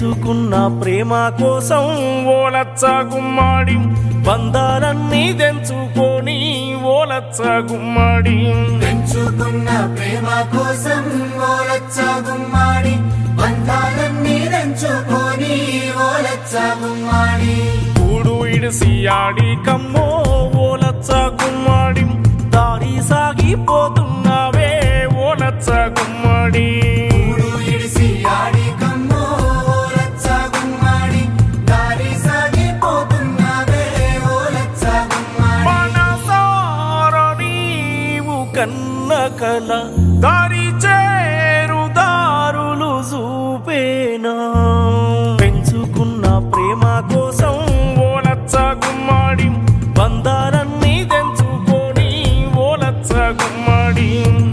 పెంచుకున్న ప్రేమ కోసం ఓలచ్చ గుమ్మాడి బంధాలన్నీ తెంచుకొని ఓలచ్చ గుమ్మాడి పెంచుకున్న ప్రేమ కోసం ఓలచ్చ గుమ్మాడి బంధాలన్నీ తెంచుకొని ఓలచ్చ గుమ్మాడి కూడు ఇడిసి ఆడి కమ్మో ఓలచ్చ గుమ్మాడి దారి సాగిపోతున్నావే ఓలచ్చ గుమ్మాడి ఊడు ఇడిసి ఆడి కమ్మో ఓలచ్చ గుమ్మాడి దారి సాగిపోతున్నావే ఓలచ్చ గుమ్మాడి మనసార నీవు కన్న కల దారి చేరు దారులు చూపేనా పెంచుకున్న ప్రేమ కోసం ఓలచ్చ గుమ్మాడి బంధాలన్నీ తెంచుకొని ఓలచ్చ గుమ్మాడి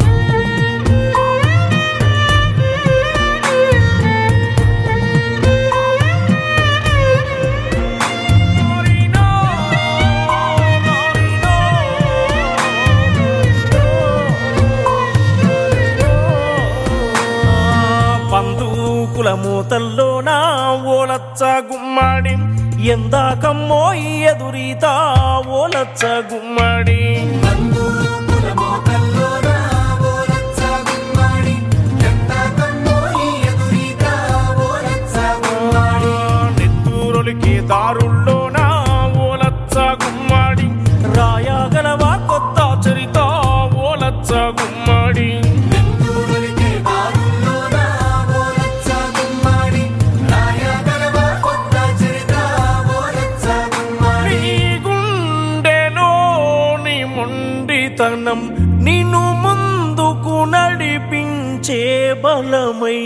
బంధుకుల మూతల్లోన ఓలచ్చ గుమ్మడి ఎందాకమ్మో ఎదురీత ఓలచ్చ గుమ్మడి బంధువుల మోకల్లోన ఓలచ్చ గుమ్మాడి ఎంత కమ్మో ఈ ఎదురీత ఓలచ్చ గుమ్మాడి నెత్తూరులకి దారుల్లోన ఓలచ్చ గుమ్మడి రాయగలవా కొత్త చరిత ఓలచ్చ గుమ్మడి నెత్తూరులకే దారుల్లోన ఓలచ్చ గుమ్మాడి రాయగలవా కొత్త చరిత్ర ఓలచ్చ గుమ్మాడి నీ గుండెలోని మొండితనం నిన్ను ముందుకు నడిపించే బలమై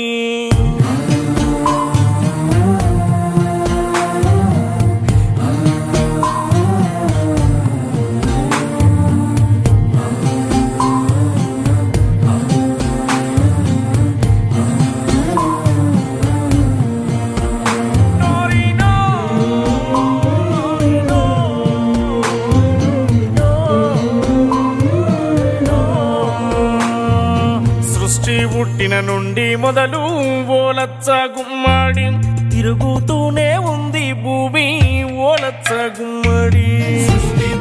సృష్టి పుట్టిన నుండి మొదలు ఓలచ్చ గుమ్మడి తిరుగుతూనే ఉంది భూమి ఓలచ్చ గుమ్మడి సృష్టి